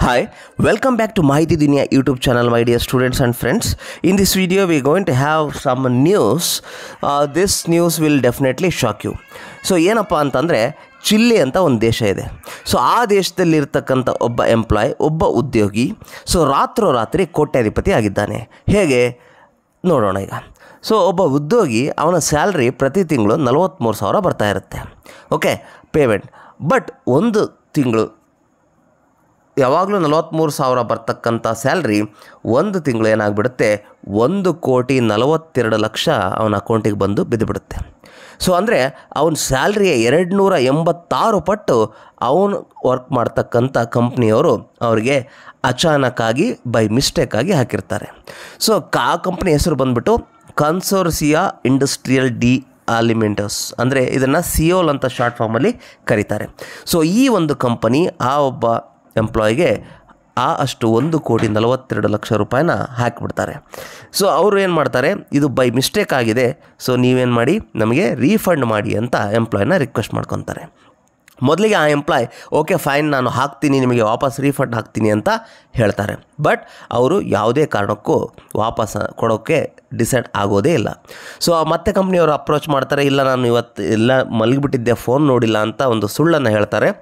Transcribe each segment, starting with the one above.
Hi, welcome back to Mahiti Dunia YouTube channel, my dear students and friends. In this video, we're going to have some news. Uh, this news will definitely shock you. So ಏನಪ್ಪ ಅಂತಂದರೆ chilli ಅಂತ ಒಂದು ದೇಶ ಇದೆ so ಆ ದೇಶದಲ್ಲಿರ್ತಕ್ಕಂಥ ಒಬ್ಬ employee ಒಬ್ಬ ಉದ್ಯೋಗಿ ಸೊ ರಾತ್ರೋರಾತ್ರಿ ಕೋಟ್ಯಾಧಿಪತಿ ಆಗಿದ್ದಾನೆ ಹೇಗೆ ನೋಡೋಣ ಈಗ ಸೊ ಒಬ್ಬ ಉದ್ಯೋಗಿ ಅವನ ಸ್ಯಾಲ್ರಿ ಪ್ರತಿ ತಿಂಗಳು ನಲವತ್ತ್ಮೂರು ಸಾವಿರ ಬರ್ತಾ ಇರುತ್ತೆ ಓಕೆ ಪೇಮೆಂಟ್ ಬಟ್ ಒಂದು ತಿಂಗಳು ಯಾವಾಗಲೂ ನಲವತ್ತ್ಮೂರು ಸಾವಿರ ಬರ್ತಕ್ಕಂಥ ಸ್ಯಾಲ್ರಿ ಒಂದು ತಿಂಗಳು ಏನಾಗ್ಬಿಡುತ್ತೆ ಒಂದು ಕೋಟಿ ನಲವತ್ತೆರಡು ಲಕ್ಷ ಅವನ ಅಕೌಂಟಿಗೆ ಬಂದು ಬಿದ್ದುಬಿಡುತ್ತೆ ಸೊ ಅಂದರೆ ಅವನ ಸ್ಯಾಲ್ರಿಯ ಎರಡು ನೂರ ಎಂಬತ್ತಾರು ಪಟ್ಟು ಅವನು ವರ್ಕ್ ಮಾಡ್ತಕ್ಕಂಥ ಕಂಪ್ನಿಯವರು ಅವರಿಗೆ ಅಚಾನಕ್ಕಾಗಿ ಬೈ ಮಿಸ್ಟೇಕಾಗಿ ಹಾಕಿರ್ತಾರೆ ಸೊ ಆ ಕಂಪ್ನಿ ಹೆಸರು ಬಂದ್ಬಿಟ್ಟು ಕನ್ಸೋರ್ಸಿಯಾ ಇಂಡಸ್ಟ್ರಿಯಲ್ ಡಿ ಅಲಿಮೆಂಟಸ್ ಅಂದರೆ ಇದನ್ನು ಸಿಯೋಲ್ ಅಂತ ಶಾರ್ಟ್ ಫಾರ್ಮಲ್ಲಿ ಕರೀತಾರೆ ಸೊ ಈ ಒಂದು ಕಂಪನಿ ಆ ಒಬ್ಬ ಎಂಪ್ಲಾಯಿಗೆ ಆ ಅಷ್ಟು ಒಂದು ಕೋಟಿ ನಲವತ್ತೆರಡು ಲಕ್ಷ ರೂಪಾಯಿನ ಹಾಕಿಬಿಡ್ತಾರೆ ಸೊ ಅವರು ಏನು ಮಾಡ್ತಾರೆ ಇದು ಬೈ ಮಿಸ್ಟೇಕ್ ಆಗಿದೆ ಸೊ ನೀವೇನು ಮಾಡಿ ನಮಗೆ ರೀಫಂಡ್ ಮಾಡಿ ಅಂತ ಎಂಪ್ಲಾಯ್ನ ರಿಕ್ವೆಸ್ಟ್ ಮಾಡ್ಕೊತಾರೆ ಮೊದಲಿಗೆ ಆ ಎಂಪ್ಲಾಯ್ ಓಕೆ ಫೈನ್ ನಾನು ಹಾಕ್ತೀನಿ ನಿಮಗೆ ವಾಪಸ್ ರೀಫಂಡ್ ಹಾಕ್ತೀನಿ ಅಂತ ಹೇಳ್ತಾರೆ ಬಟ್ ಅವರು ಯಾವುದೇ ಕಾರಣಕ್ಕೂ ವಾಪಸ್ ಕೊಡೋಕ್ಕೆ ಡಿಸೈಡ್ ಆಗೋದೇ ಇಲ್ಲ ಸೊ ಮತ್ತೆ ಕಂಪ್ನಿಯವರು ಅಪ್ರೋಚ್ ಮಾಡ್ತಾರೆ ಇಲ್ಲ ನಾನು ಇವತ್ತು ಎಲ್ಲ ಮಲಗಿಬಿಟ್ಟಿದ್ದೆ ಫೋನ್ ನೋಡಿಲ್ಲ ಅಂತ ಒಂದು ಸುಳ್ಳನ್ನು ಹೇಳ್ತಾರೆ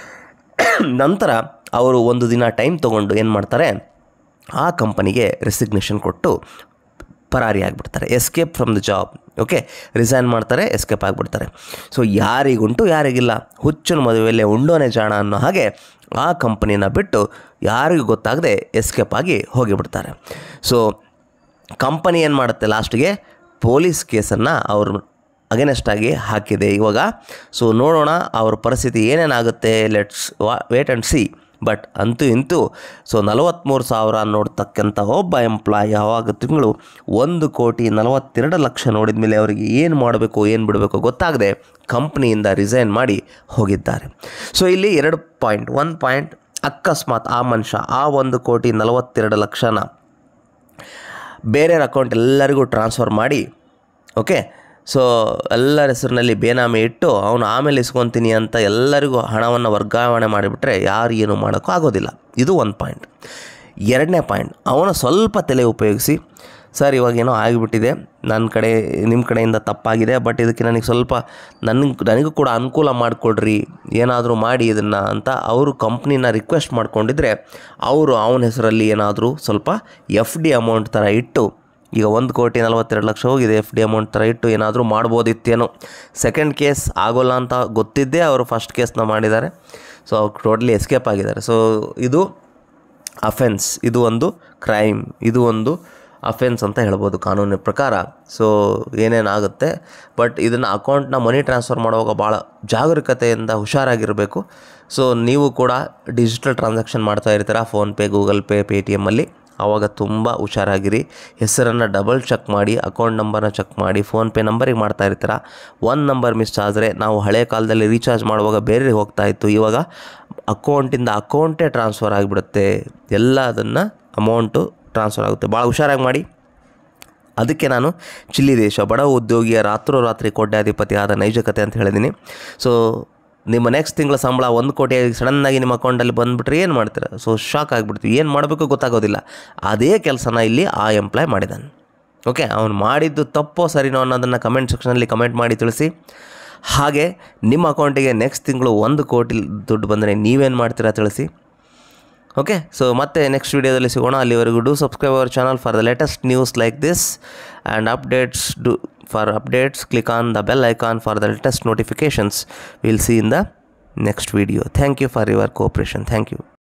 ನಂತರ ಅವರು ಒಂದು ದಿನ ಟೈಮ್ ತೊಗೊಂಡು ಏನು ಮಾಡ್ತಾರೆ ಆ ಕಂಪನಿಗೆ ರೆಸಿಗ್ನೇಷನ್ ಕೊಟ್ಟು ಪರಾರಿ ಆಗಿಬಿಡ್ತಾರೆ escape from the job okay resign ಮಾಡ್ತಾರೆ ಎಸ್ಕೇಪ್ ಆಗಿಬಿಡ್ತಾರೆ ಸೊ ಯಾರಿಗುಂಟು ಯಾರಿಗಿಲ್ಲ ಹುಚ್ಚನ ಮದುವೆಯಲ್ಲೇ ಉಂಡೋನೆ ಜಾಣ ಅನ್ನೋ ಹಾಗೆ ಆ ಕಂಪನಿನ ಬಿಟ್ಟು ಯಾರಿಗೂ ಗೊತ್ತಾಗದೆ ಎಸ್ಕೇಪ್ ಆಗಿ ಹೋಗಿಬಿಡ್ತಾರೆ ಸೊ ಕಂಪನಿ ಏನು ಮಾಡುತ್ತೆ ಲಾಸ್ಟ್ಗೆ ಪೊಲೀಸ್ ಕೇಸನ್ನು ಅವ್ರ ಅಗೇನೆಸ್ಟ್ ಆಗಿ ಹಾಕಿದೆ ಇವಾಗ ಸೊ ನೋಡೋಣ ಅವ್ರ ಪರಿಸ್ಥಿತಿ ಏನೇನಾಗುತ್ತೆ ಲೆಟ್ಸ್ ವಾ ವೇಟ್ ಆ್ಯಂಡ್ ಸಿ ಬಟ್ ಅಂತೂ ಇಂತೂ ಸೊ ನಲವತ್ತ್ಮೂರು ಸಾವಿರ ನೋಡ್ತಕ್ಕಂಥ ಒಬ್ಬ ಎಂಪ್ಲಾಯ್ ಯಾವಾಗ ತಿಂಗಳು ಒಂದು ಕೋಟಿ ನಲವತ್ತೆರಡು ಲಕ್ಷ ನೋಡಿದ ಮೇಲೆ ಅವರಿಗೆ ಏನು ಮಾಡಬೇಕು ಏನು ಬಿಡಬೇಕು ಗೊತ್ತಾಗದೆ ಕಂಪ್ನಿಯಿಂದ ರಿಸೈನ್ ಮಾಡಿ ಹೋಗಿದ್ದಾರೆ ಸೊ ಇಲ್ಲಿ ಎರಡು ಪಾಯಿಂಟ್ ಒಂದು ಪಾಯಿಂಟ್ ಅಕಸ್ಮಾತ್ ಆ ಮನುಷ್ಯ ಆ ಒಂದು ಕೋಟಿ ನಲವತ್ತೆರಡು ಲಕ್ಷನ ಬೇರೆಯವ್ರ ಅಕೌಂಟ್ ಎಲ್ಲರಿಗೂ ಟ್ರಾನ್ಸ್ಫರ್ ಮಾಡಿ ಓಕೆ ಸೊ ಎಲ್ಲರ ಹೆಸರಿನಲ್ಲಿ ಬೇನಾಮಿ ಇಟ್ಟು ಅವನು ಆಮೇಲೆ ಇಸ್ಕೊತೀನಿ ಅಂತ ಎಲ್ಲರಿಗೂ ಹಣವನ್ನು ವರ್ಗಾವಣೆ ಮಾಡಿಬಿಟ್ರೆ ಯಾರು ಏನು ಮಾಡೋಕ್ಕೂ ಆಗೋದಿಲ್ಲ ಇದು ಒಂದು ಪಾಯಿಂಟ್ ಎರಡನೇ ಪಾಯಿಂಟ್ ಅವನ ಸ್ವಲ್ಪ ತಲೆ ಉಪಯೋಗಿಸಿ ಸರ್ ಇವಾಗ ಏನೋ ಆಗಿಬಿಟ್ಟಿದೆ ನನ್ನ ಕಡೆ ನಿಮ್ಮ ಕಡೆಯಿಂದ ತಪ್ಪಾಗಿದೆ ಬಟ್ ಇದಕ್ಕೆ ನನಗೆ ಸ್ವಲ್ಪ ನನಗೆ ನನಗೂ ಕೂಡ ಅನುಕೂಲ ಮಾಡಿಕೊಡ್ರಿ ಏನಾದರೂ ಮಾಡಿ ಇದನ್ನು ಅಂತ ಅವರು ಕಂಪ್ನಿನ ರಿಕ್ವೆಸ್ಟ್ ಮಾಡ್ಕೊಂಡಿದ್ರೆ ಅವರು ಅವನ ಹೆಸರಲ್ಲಿ ಏನಾದರೂ ಸ್ವಲ್ಪ ಎಫ್ ಡಿ ಅಮೌಂಟ್ ಥರ ಇಟ್ಟು ಈಗ ಒಂದು ಕೋಟಿ ನಲವತ್ತೆರಡು ಲಕ್ಷ ಹೋಗಿದೆ ಎಫ್ ಡಿ ಅಮೌಂಟ್ ಥರ ಇಟ್ಟು ಏನಾದರೂ ಮಾಡ್ಬೋದಿತ್ತೇನೋ ಸೆಕೆಂಡ್ ಕೇಸ್ ಆಗೋಲ್ಲ ಅಂತ ಗೊತ್ತಿದ್ದೇ ಅವರು ಫಸ್ಟ್ ಕೇಸ್ನ ಮಾಡಿದ್ದಾರೆ ಸೊ ಅವ್ರು ಟೋಟ್ಲಿ ಎಸ್ಕೇಪ್ ಆಗಿದ್ದಾರೆ ಸೊ ಇದು ಅಫೆನ್ಸ್ ಇದು ಒಂದು ಕ್ರೈಮ್ ಇದು ಒಂದು ಅಫೆನ್ಸ್ ಅಂತ ಹೇಳ್ಬೋದು ಕಾನೂನಿನ ಪ್ರಕಾರ ಸೊ ಏನೇನಾಗುತ್ತೆ ಬಟ್ ಇದನ್ನು ಅಕೌಂಟ್ನ ಮನಿ ಟ್ರಾನ್ಸ್ಫರ್ ಮಾಡುವಾಗ ಭಾಳ ಜಾಗರೂಕತೆಯಿಂದ ಹುಷಾರಾಗಿರಬೇಕು ಸೊ ನೀವು ಕೂಡ ಡಿಜಿಟಲ್ ಟ್ರಾನ್ಸಾಕ್ಷನ್ ಮಾಡ್ತಾ ಇರ್ತೀರ ಫೋನ್ಪೇ ಗೂಗಲ್ ಪೇ ಪೇ ಟಿ ಎಮ್ಮಲ್ಲಿ ಆವಾಗ ತುಂಬ ಹುಷಾರಾಗಿರಿ ಹೆಸರನ್ನು ಡಬಲ್ ಚೆಕ್ ಮಾಡಿ ಅಕೌಂಟ್ ನಂಬರ್ನ ಚೆಕ್ ಮಾಡಿ ಫೋನ್ಪೇ ನಂಬರಿಗೆ ಮಾಡ್ತಾ ಇರ್ತೀರ ಒಂದು ನಂಬರ್ ಮಿಸ್ ಆದರೆ ನಾವು ಹಳೆ ಕಾಲದಲ್ಲಿ ರೀಚಾರ್ಜ್ ಮಾಡುವಾಗ ಬೇರೆ ಹೋಗ್ತಾ ಇತ್ತು ಇವಾಗ ಅಕೌಂಟಿಂದ ಅಕೌಂಟೇ ಟ್ರಾನ್ಸ್ಫರ್ ಆಗಿಬಿಡುತ್ತೆ ಎಲ್ಲ ಅದನ್ನು ಅಮೌಂಟು ಟ್ರಾನ್ಸ್ಫರ್ ಆಗುತ್ತೆ ಭಾಳ ಹುಷಾರಾಗಿ ಮಾಡಿ ಅದಕ್ಕೆ ನಾನು ಚಿಲ್ಲಿ ದೇಶ ಬಡ ಉದ್ಯೋಗಿಯ ರಾತ್ರೋರಾತ್ರಿ ಕೋಟ್ಯಾಧಿಪತಿ ಆದ ನೈಜ ಕತೆ ಅಂತ ಹೇಳಿದ್ದೀನಿ ಸೊ ನಿಮ್ಮ ನೆಕ್ಸ್ಟ್ ತಿಂಗಳ ಸಂಬಳ ಒಂದು ಕೋಟಿ ಸಡನ್ನಾಗಿ ನಿಮ್ಮ ಅಕೌಂಟಲ್ಲಿ ಬಂದುಬಿಟ್ರೆ ಏನು ಮಾಡ್ತೀರಾ ಸೊ ಶಾಕ್ ಆಗಿಬಿಡ್ತೀವಿ ಏನು ಮಾಡಬೇಕು ಗೊತ್ತಾಗೋದಿಲ್ಲ ಅದೇ ಕೆಲಸನ ಇಲ್ಲಿ ಆ ಎಂಪ್ಲಾಯ್ ಮಾಡಿದ್ದಾನೆ ಓಕೆ ಅವನು ಮಾಡಿದ್ದು ತಪ್ಪೋ ಸರಿನೋ ಅನ್ನೋದನ್ನು ಕಮೆಂಟ್ ಸೆಕ್ಷನಲ್ಲಿ ಕಮೆಂಟ್ ಮಾಡಿ ತಿಳಿಸಿ ಹಾಗೆ ನಿಮ್ಮ ಅಕೌಂಟಿಗೆ ನೆಕ್ಸ್ಟ್ ತಿಂಗಳು ಒಂದು ಕೋಟಿ ದುಡ್ಡು ಬಂದರೆ ನೀವೇನು ಮಾಡ್ತೀರಾ ತಿಳಿಸಿ ಓಕೆ ಸೊ ಮತ್ತೆ ನೆಕ್ಸ್ಟ್ ವೀಡಿಯೋದಲ್ಲಿ ಸಿಗೋಣ ಅಲ್ಲಿವರೆಗೂ do subscribe our channel for the latest news like this and updates do for updates click on the bell icon for the latest notifications will see in the next video thank you for your cooperation thank you